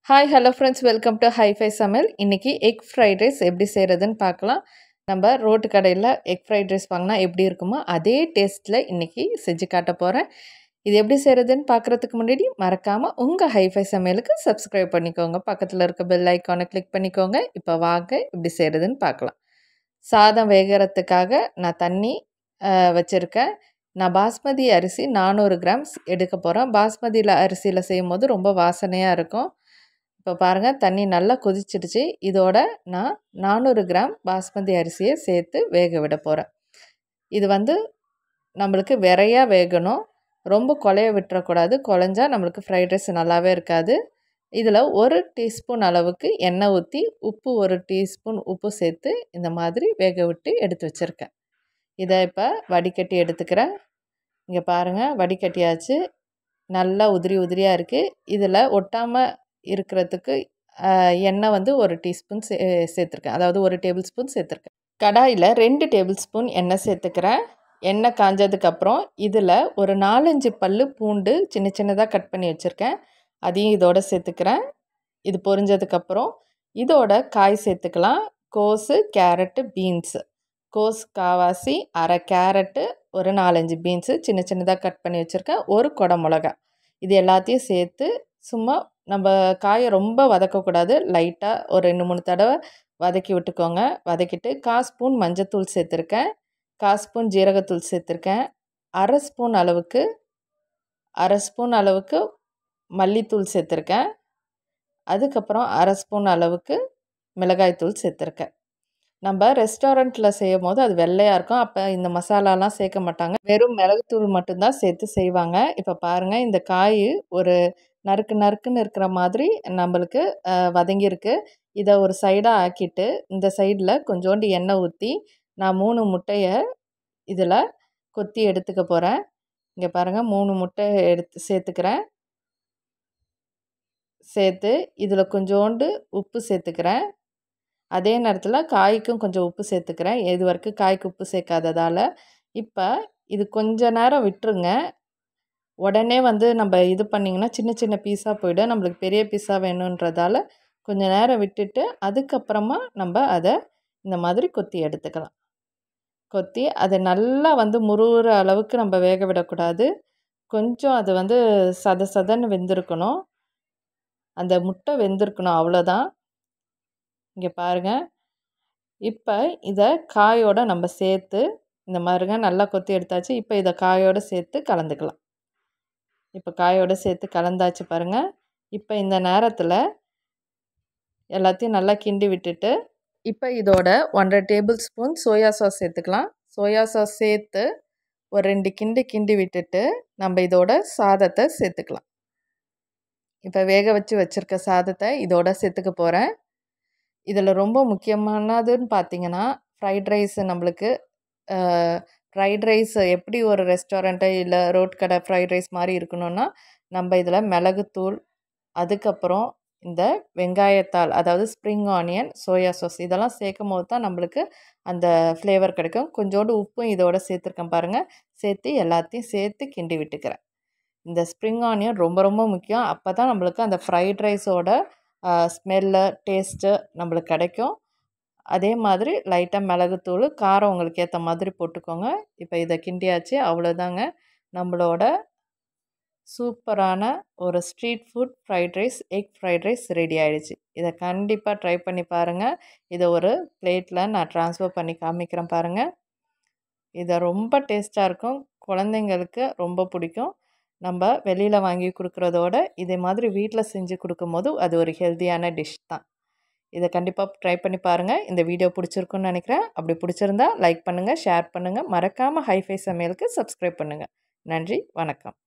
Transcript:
hi hello friends welcome to hifi சமையல் இன்றைக்கி egg fried rice எப்படி செய்கிறதுன்னு பார்க்கலாம் நம்ம ரோட்டு கடையில் எக் ஃப்ரைட் ரைஸ் வாங்கினா எப்படி இருக்குமோ அதே டேஸ்ட்டில் இன்றைக்கி செஞ்சு காட்ட போகிறேன் இது எப்படி செய்கிறதுன்னு பார்க்குறதுக்கு முன்னாடி மறக்காமல் உங்கள் ஹைஃபை சமையலுக்கு சப்ஸ்கிரைப் பண்ணிக்கோங்க பக்கத்தில் இருக்க பெல் ஐக்கானை கிளிக் பண்ணிக்கோங்க இப்போ வாங்க எப்படி செய்கிறதுன்னு பார்க்கலாம் சாதம் வேகிறதுக்காக நான் தண்ணி வச்சுருக்கேன் நான் பாஸ்மதி அரிசி நானூறு கிராம்ஸ் எடுக்க போகிறேன் பாஸ்மதியில் அரிசியில் செய்யும் போது ரொம்ப வாசனையாக இருக்கும் இப்போ பாருங்கள் தண்ணி நல்லா கொதிச்சிடுச்சு இதோட நான் நானூறு கிராம் பாஸ்மதி அரிசியை சேர்த்து வேக விட போகிறேன் இது வந்து நம்மளுக்கு விரையாக வேகணும் ரொம்ப குழைய விட்டுறக்கூடாது குழஞ்சா நம்மளுக்கு ஃப்ரைட் ரைஸ் நல்லாவே இருக்காது இதில் ஒரு டீஸ்பூன் அளவுக்கு எண்ணெய் ஊற்றி உப்பு ஒரு டீஸ்பூன் உப்பு சேர்த்து இந்த மாதிரி வேக விட்டு எடுத்து வச்சுருக்கேன் இதை இப்போ வடிகட்டி எடுத்துக்கிறேன் இங்கே பாருங்கள் வடிகட்டியாச்சு நல்லா உதிரி உதிரியாக இருக்குது இதில் ஒட்டாமல் இருக்கிறதுக்கு எண்ணெய் வந்து ஒரு டீஸ்பூன் சே சேர்த்துருக்கேன் அதாவது ஒரு டேபிள் ஸ்பூன் சேர்த்துருக்கேன் கடாயில் ரெண்டு டேபிள் ஸ்பூன் எண்ணெய் சேர்த்துக்கிறேன் எண்ணெய் காஞ்சதுக்கப்புறம் இதில் ஒரு நாலஞ்சு பல் பூண்டு சின்ன சின்னதாக கட் பண்ணி வச்சுருக்கேன் அதையும் இதோட சேர்த்துக்கிறேன் இது பொரிஞ்சதுக்கப்புறம் இதோட காய் சேர்த்துக்கலாம் கோஸு கேரட்டு பீன்ஸு கோஸ் காவாசி அரை கேரட்டு ஒரு நாலஞ்சு பீன்ஸு சின்ன சின்னதாக கட் பண்ணி வச்சுருக்கேன் ஒரு கொடை மிளகா இது எல்லாத்தையும் சேர்த்து சும்மா நம்ம காயை ரொம்ப வதக்கக்கூடாது லைட்டாக ஒரு ரெண்டு மூணு தடவை வதக்கி விட்டுக்கோங்க வதக்கிட்டு கால் ஸ்பூன் மஞ்சத்தூள் சேர்த்துருக்கேன் கால் ஸ்பூன் ஜீரகத்தூள் சேர்த்துருக்கேன் அரை ஸ்பூன் அளவுக்கு அரை ஸ்பூன் அளவுக்கு மல்லித்தூள் சேர்த்துருக்கேன் அதுக்கப்புறம் அரை ஸ்பூன் அளவுக்கு மிளகாய்த்தூள் சேர்த்துருக்கேன் நம்ம ரெஸ்டாரண்ட்டில் செய்யும் போது அது வெள்ளையாக இருக்கும் அப்போ இந்த மசாலாலாம் சேர்க்க மாட்டாங்க வெறும் மிளகுத்தூள் மட்டும்தான் சேர்த்து செய்வாங்க இப்போ பாருங்கள் இந்த காய் ஒரு நறுக்கு நறுக்குன்னு இருக்கிற மாதிரி நம்மளுக்கு வதங்கியிருக்கு இதை ஒரு சைடாக ஆக்கிட்டு இந்த சைடில் கொஞ்சோண்டு எண்ணெய் ஊற்றி நான் மூணு முட்டையை இதில் கொத்தி எடுத்துக்க போகிறேன் இங்கே பாருங்கள் மூணு முட்டை எடுத்து சேர்த்துக்கிறேன் சேர்த்து இதில் கொஞ்சோண்டு உப்பு சேர்த்துக்கிறேன் அதே நேரத்தில் காய்க்கும் கொஞ்சம் உப்பு சேர்த்துக்கிறேன் இது வரைக்கும் காய்க்கு உப்பு சேர்க்காததால் இப்போ இது கொஞ்ச நேரம் விட்டுருங்க உடனே வந்து நம்ம இது பண்ணிங்கன்னா சின்ன சின்ன பீஸாக போயிடும் நம்மளுக்கு பெரிய பீஸாக வேணுன்றதால கொஞ்சம் நேரம் விட்டுட்டு அதுக்கப்புறமா நம்ம அதை இந்த மாதிரி கொத்தி எடுத்துக்கலாம் கொத்தி அதை நல்லா வந்து முருகிற அளவுக்கு நம்ம வேக விடக்கூடாது கொஞ்சம் அது வந்து சத சதன்னு வெந்திருக்கணும் அந்த முட்டை வெந்திருக்கணும் அவ்வளோதான் இங்கே பாருங்கள் இப்போ இதை காயோடு நம்ம சேர்த்து இந்த மாதிரிங்க நல்லா கொத்தி எடுத்தாச்சு இப்போ இதை காயோடு சேர்த்து கலந்துக்கலாம் இப்போ காயோடு சேர்த்து கலந்தாச்சு பாருங்கள் இப்போ இந்த நேரத்தில் எல்லாத்தையும் நல்லா கிண்டி விட்டுட்டு இப்போ இதோட ஒன்றரை டேபிள் ஸ்பூன் சோயா சாஸ் சேர்த்துக்கலாம் சோயா சாஸ் சேர்த்து ஒரு ரெண்டு கிண்டி கிண்டி விட்டுட்டு நம்ம இதோட சாதத்தை சேர்த்துக்கலாம் இப்போ வேக வச்சு வச்சுருக்க சாதத்தை இதோட சேர்த்துக்க போகிறேன் இதில் ரொம்ப முக்கியமானதுன்னு பார்த்தீங்கன்னா ஃப்ரைட் ரைஸ் நம்மளுக்கு ஃப்ரைட் ரைஸ் எப்படி ஒரு ரெஸ்டாரண்ட்டு இல்லை ரோட் கடை ஃப்ரைட் ரைஸ் மாதிரி இருக்கணும்னா நம்ம இதில் மிளகுத்தூள் அதுக்கப்புறம் இந்த வெங்காயத்தாள் அதாவது ஸ்ப்ரிங் ஆனியன் சோயா சாஸ் இதெல்லாம் சேர்க்கும் போது தான் நம்மளுக்கு அந்த ஃப்ளேவர் கிடைக்கும் கொஞ்சோண்டு உப்பும் இதோட சேர்த்துருக்கேன் பாருங்கள் சேர்த்து எல்லாத்தையும் சேர்த்து கிண்டி விட்டுக்கிறேன் இந்த ஸ்ப்ரிங் ஆனியன் ரொம்ப ரொம்ப முக்கியம் அப்போ தான் நம்மளுக்கு அந்த ஃப்ரைட் ரைஸோட ஸ்மெல்லு டேஸ்ட்டு நம்மளுக்கு கிடைக்கும் அதே மாதிரி லைட்டாக மிளகுத்தூள் காரம் உங்களுக்கு ஏற்ற மாதிரி போட்டுக்கோங்க இப்போ இதை கிண்டியாச்சு அவ்வளோதாங்க நம்மளோட சூப்பரான ஒரு street food fried rice egg fried rice ready ஆகிடுச்சு இதை கண்டிப்பாக ட்ரை பண்ணி பாருங்கள் இதை ஒரு பிளேட்டில் நான் ட்ரான்ஸ்ஃபர் பண்ணி காமிக்கிறேன் பாருங்கள் இதை ரொம்ப டேஸ்ட்டாக இருக்கும் குழந்தைங்களுக்கு ரொம்ப பிடிக்கும் நம்ம வெளியில் வாங்கி கொடுக்குறதோட இதே மாதிரி வீட்டில் செஞ்சு கொடுக்கும்போது அது ஒரு ஹெல்த்தியான டிஷ் தான் இதை கண்டிப்பாக ட்ரை பண்ணி பாருங்கள் இந்த வீடியோ பிடிச்சிருக்குன்னு நினைக்கிறேன் அப்படி பிடிச்சிருந்தா லைக் பண்ணுங்கள் ஷேர் பண்ணுங்கள் மறக்காமல் ஹைஃபை சமையலுக்கு சப்ஸ்கிரைப் பண்ணுங்கள் நன்றி வணக்கம்